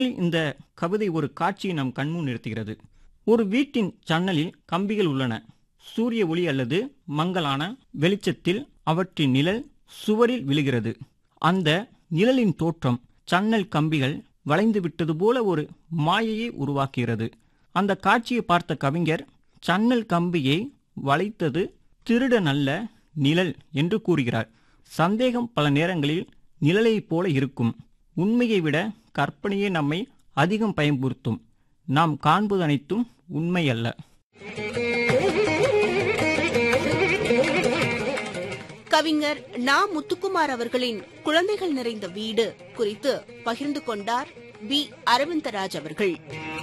இந்த கவிதை ஒரு காட்சியை நம் கண்முன் நிறுத்துகிறது ஒரு வீட்டின் ஜன்னலில் கம்பிகள் உள்ளன சூரிய ஒளி அல்லது மங்கலான வெளிச்சத்தில் அவற்றின் நிழல் சுவரில் விழுகிறது அந்த நிழலின் தோற்றம் ஜன்னல் கம்பிகள் வளைந்து விட்டது போல ஒரு மாயையை உருவாக்குகிறது அந்த காட்சியை பார்த்த கவிஞர் ஜன்னல் கம்பியை வளைத்தது திருடன் அல்ல நிழல் என்று கூறுகிறார் சந்தேகம் பல நேரங்களில் நிழலைப் போல இருக்கும் உண்மையை விட கற்பனையே நம்மை அதிகம் பயன்படுத்தும் நாம் காண்பது அனைத்தும் உண்மை அல்ல கவிஞர் நா முத்துக்குமார் அவர்களின் குழந்தைகள் நிறைந்த வீடு குறித்து பகிர்ந்து கொண்டார் பி அரவிந்தராஜ் அவர்கள்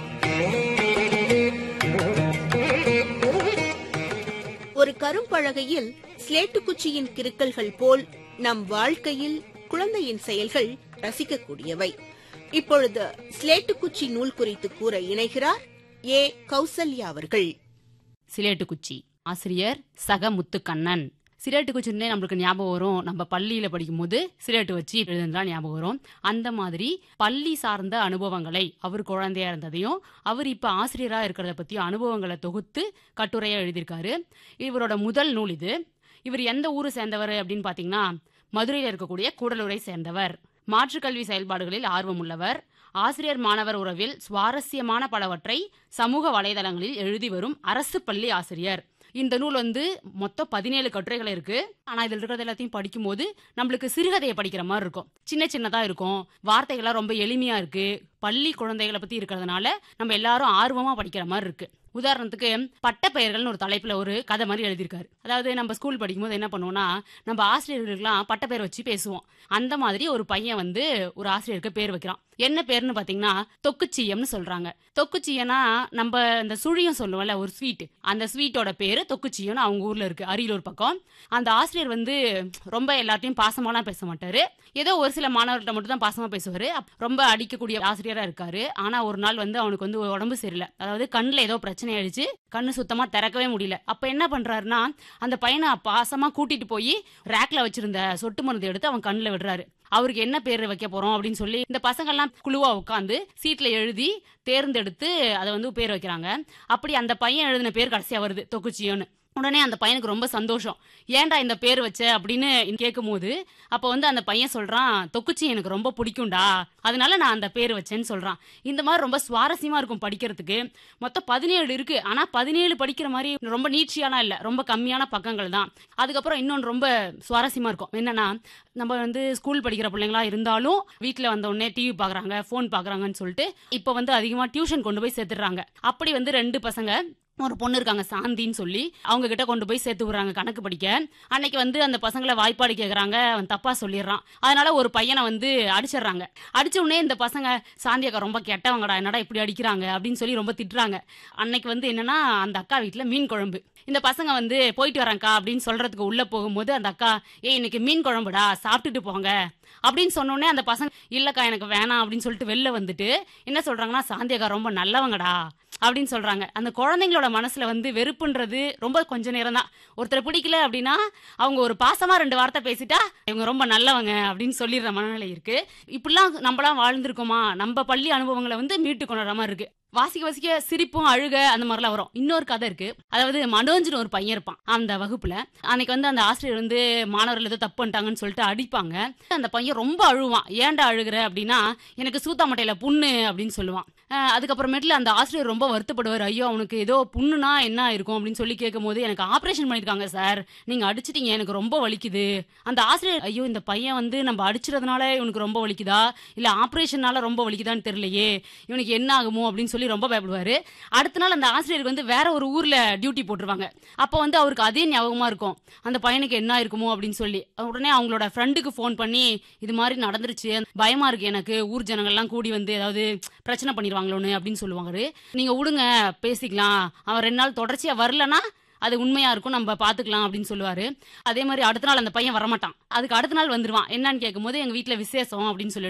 ஒரு கரும்பலகையில் ஸ்லேட்டு குச்சியின் கிறுக்கல்கள் போல் நம் வாழ்க்கையில் குழந்தையின் செயல்கள் ரசிக்கக்கூடியவை இப்பொழுது ஸ்லேட்டு குச்சி நூல் குறித்து கூற இணைகிறார் ஏ கௌசல்யா அவர்கள் சிலேட்டு குச்சி ஆசிரியர் சக முத்துக்கண்ணன் சிலேட்டு குச்சின்னே நம்மளுக்கு ஞாபகம் வரும் நம்ம பள்ளியில படிக்கும்போது சிலேட்டு வச்சு எழுதுனா ஞாபகம் வரும் அந்த மாதிரி பள்ளி சார்ந்த அனுபவங்களை அவர் குழந்தையா இருந்ததையும் அவர் இப்ப ஆசிரியரா இருக்கிறத பத்தியும் அனுபவங்களை தொகுத்து கட்டுரையா எழுதியிருக்காரு இவரோட முதல் நூல் இது இவர் எந்த ஊரை சேர்ந்தவர் அப்படின்னு பாத்தீங்கன்னா மதுரையில் இருக்கக்கூடிய கூடலூரை சேர்ந்தவர் மாற்றுக்கல்வி செயல்பாடுகளில் ஆர்வம் உள்ளவர் ஆசிரியர் மாணவர் உறவில் சுவாரஸ்யமான பலவற்றை சமூக வலைதளங்களில் எழுதி வரும் அரசு பள்ளி ஆசிரியர் இந்த நூல் வந்து மொத்தம் பதினேழு கட்டுரைகள் இருக்கு ஆனா இதுல இருக்கிறது எல்லாத்தையும் படிக்கும்போது நம்மளுக்கு சிறுகதையை படிக்கிற மாதிரி இருக்கும் சின்ன சின்னதா இருக்கும் வார்த்தைகள்லாம் ரொம்ப எளிமையா இருக்கு பள்ளி குழந்தைகளை பத்தி இருக்கிறதுனால நம்ம எல்லாரும் ஆர்வமா படிக்கிற மாதிரி இருக்கு உதாரணத்துக்கு பட்டப்பெயர்கள்னு ஒரு தலைப்புல ஒரு கதை மாதிரி எழுதியிருக்காரு அதாவது நம்ம ஸ்கூல் படிக்கும்போது என்ன பண்ணுவோம்னா நம்ம ஆசிரியர்களுக்கெல்லாம் பட்டப்பெயர் வச்சு பேசுவோம் அந்த மாதிரி ஒரு பையன் வந்து ஒரு ஆசிரியருக்கு பேர் வைக்கிறான் என்ன பேர்னு பாத்தீங்கன்னா தொக்குச்சியம்னு சொல்றாங்க தொக்குச்சியனா நம்ம இந்த சுழியம் சொல்லுவோம்ல ஒரு ஸ்வீட் அந்த ஸ்வீட்டோட பேரு தொக்குச்சியம்னு அவங்க ஊர்ல இருக்கு அரியலூர் பக்கம் அந்த ஆசிரியர் வந்து ரொம்ப எல்லாத்தையும் பாசமாலாம் பேச மாட்டாரு ஏதோ ஒரு சில மாணவர்கிட்ட மட்டும் தான் பாசமா பேசுவாரு அப்- ரொம்ப அடிக்கக்கூடிய ஆசிரியரா இருக்காரு ஆனா ஒரு நாள் வந்து அவனுக்கு வந்து உடம்பு சரியில்லை அதாவது கண்ணுல ஏதோ பிரச்சனை ஆயிடுச்சு கண்ணு சுத்தமா திறக்கவே முடியல அப்ப என்ன பண்றாருன்னா அந்த பையனை பாசமா கூட்டிட்டு போய் ரேக்ல வச்சிருந்த சொட்டு மருந்து எடுத்து அவன் கண்ணுல விடுறாரு அவருக்கு என்ன பேர் வைக்க போறோம் அப்படின்னு சொல்லி இந்த பசங்க எல்லாம் குழுவா உட்காந்து சீட்ல எழுதி தேர்ந்தெடுத்து அதை வந்து பேர் வைக்கிறாங்க அப்படி அந்த பையன் எழுதின பேர் கடைசியா வருது தொக்குச்சியோன்னு உடனே அந்த பையனுக்கு ரொம்ப சந்தோஷம் ஏன்டா இந்த பேர் வச்ச அப்படின்னு கேட்கும்போது அப்போ வந்து அந்த பையன் சொல்றான் தொக்குச்சி எனக்கு ரொம்ப பிடிக்கும்டா அதனால நான் அந்த பேர் வச்சேன்னு சொல்றான் இந்த மாதிரி ரொம்ப சுவாரஸ்யமா இருக்கும் படிக்கிறதுக்கு மொத்தம் பதினேழு இருக்கு ஆனா பதினேழு படிக்கிற மாதிரி ரொம்ப நீட்சியாலாம் இல்ல ரொம்ப கம்மியான பக்கங்கள் தான் அதுக்கப்புறம் இன்னொன்று ரொம்ப சுவாரஸ்யமா இருக்கும் என்னன்னா நம்ம வந்து ஸ்கூல் படிக்கிற பிள்ளைங்களா இருந்தாலும் வீட்டில் வந்த உடனே டிவி பார்க்குறாங்க ஃபோன் பார்க்குறாங்கன்னு சொல்லிட்டு இப்போ வந்து அதிகமாக டியூஷன் கொண்டு போய் சேர்த்துடுறாங்க அப்படி வந்து ரெண்டு பசங்க ஒரு பொண்ணு இருக்காங்க சாந்தின்னு சொல்லி அவங்க கிட்ட கொண்டு போய் சேர்த்து விடுறாங்க கணக்கு படிக்க அன்னைக்கு வந்து அந்த பசங்களை வாய்ப்பாடு கேக்குறாங்க அவன் தப்பா சொல்லிடுறான் அதனால ஒரு பையனை வந்து அடிச்சிடுறாங்க அடிச்ச உடனே இந்த பசங்க சாந்தி அக்கா ரொம்ப கெட்டவங்கடா என்னடா இப்படி அடிக்கிறாங்க அப்படின்னு சொல்லி ரொம்ப திட்டுறாங்க அன்னைக்கு வந்து என்னன்னா அந்த அக்கா வீட்டுல மீன் குழம்பு இந்த பசங்க வந்து போயிட்டு வரேன்க்கா அப்படின்னு சொல்றதுக்கு உள்ள போகும்போது அந்த அக்கா ஏய் இன்னைக்கு மீன் குழம்புடா சாப்பிட்டுட்டு போங்க அப்படின்னு சொன்ன உடனே அந்த பசங்க இல்லக்கா எனக்கு வேணாம் அப்படின்னு சொல்லிட்டு வெளில வந்துட்டு என்ன சொல்றாங்கன்னா சாந்தி அக்கா ரொம்ப நல்லவங்கடா அப்படின்னு சொல்றாங்க அந்த குழந்தைங்களோட மனசுல வந்து வெறுப்புன்றது ரொம்ப கொஞ்ச நேரம் தான் ஒருத்தரை பிடிக்கல அப்படின்னா அவங்க ஒரு பாசமா ரெண்டு வார்த்தை பேசிட்டா இவங்க ரொம்ப நல்லவங்க அப்படின்னு சொல்லிடுற மனநிலை இருக்கு இப்படிலாம் நம்மளாம் வாழ்ந்திருக்கோமா நம்ம பள்ளி அனுபவங்களை வந்து மீட்டு கொண்டுற மாதிரி இருக்கு வாசிக்க வாசிக்க சிரிப்பும் அழுக அந்த மாதிரிலாம் வரும் இன்னொரு கதை இருக்கு அதாவது மனோஜ்னு ஒரு பையன் இருப்பான் அந்த வகுப்புல அன்னைக்கு வந்து அந்த ஆசிரியர் வந்து மாணவர்கள் ஏதோ தப்பு பண்ணிட்டாங்கன்னு சொல்லிட்டு அடிப்பாங்க அந்த பையன் ரொம்ப அழுவான் ஏன்டா அழுகுற அப்படின்னா எனக்கு சூத்தாமட்டையில புண்ணு அப்படின்னு சொல்லுவான் அஹ் அதுக்கப்புறமேட்டுல அந்த ஆசிரியர் ரொம்ப வருத்தப்படுவார் ஐயோ அவனுக்கு ஏதோ புண்ணுனா என்ன இருக்கும் அப்படின்னு சொல்லி கேட்கும் போது எனக்கு ஆபரேஷன் பண்ணிருக்காங்க சார் நீங்க அடிச்சிட்டீங்க எனக்கு ரொம்ப வலிக்குது அந்த ஆசிரியர் ஐயோ இந்த பையன் வந்து நம்ம அடிச்சதுனால இவனுக்கு ரொம்ப வலிக்குதா இல்ல ஆபரேஷனால ரொம்ப வலிக்குதான்னு தெரியலையே இவனுக்கு என்ன ஆகுமோ அப்படின்னு சொல்லி ரொம்ப பயப்படுவாரு அடுத்த நாள் அந்த ஆசிரியருக்கு வந்து வேற ஒரு ஊர்ல டியூட்டி போட்டுருவாங்க அப்போ வந்து அவருக்கு அதே ஞாபகமா இருக்கும் அந்த பையனுக்கு என்ன இருக்குமோ அப்படின்னு சொல்லி உடனே அவங்களோட ஃப்ரெண்டுக்கு ஃபோன் பண்ணி இது மாதிரி நடந்துருச்சு பயமா இருக்கு எனக்கு ஊர் ஜனங்கள்லாம் கூடி வந்து ஏதாவது பிரச்சனை பண்ணிடுவாங்களோன்னு அப்படின்னு சொல்லுவாங்க நீங்க விடுங்க பேசிக்கலாம் அவன் ரெண்டு நாள் தொடர்ச்சியா வரலனா அது உண்மையா இருக்கும் நம்ம பாத்துக்கலாம் அப்படின்னு சொல்லுவாரு அதே மாதிரி அடுத்த நாள் அந்த பையன் வரமாட்டான் அதுக்கு அடுத்த நாள் வந்துருவான் என்னன்னு கேட்கும்போது எங்க வீட்ல விசேஷம் அப்படின்னு சொல்லிடுவான்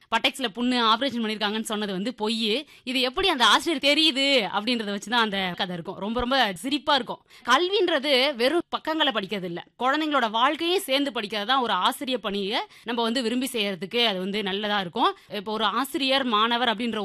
பட்டெக்ஸ்ல புண்ணு ஆபரேஷன் பண்ணிருக்காங்கன்னு சொன்னது வந்து பொய் இது எப்படி அந்த ஆசிரியர் தெரியுது அப்படின்றத வச்சுதான் அந்த கதை இருக்கும் ரொம்ப ரொம்ப சிரிப்பா இருக்கும் கல்வின்றது வெறும் பக்கங்களை படிக்கிறது இல்ல குழந்தைங்களோட வாழ்க்கையும் சேர்ந்து படிக்கிறது தான் ஒரு ஆசிரியர் பணியை நம்ம வந்து விரும்பி செய்யறதுக்கு அது வந்து நல்லதா இருக்கும் இப்போ ஒரு ஆசிரியர் மாணவர் அப்படின்ற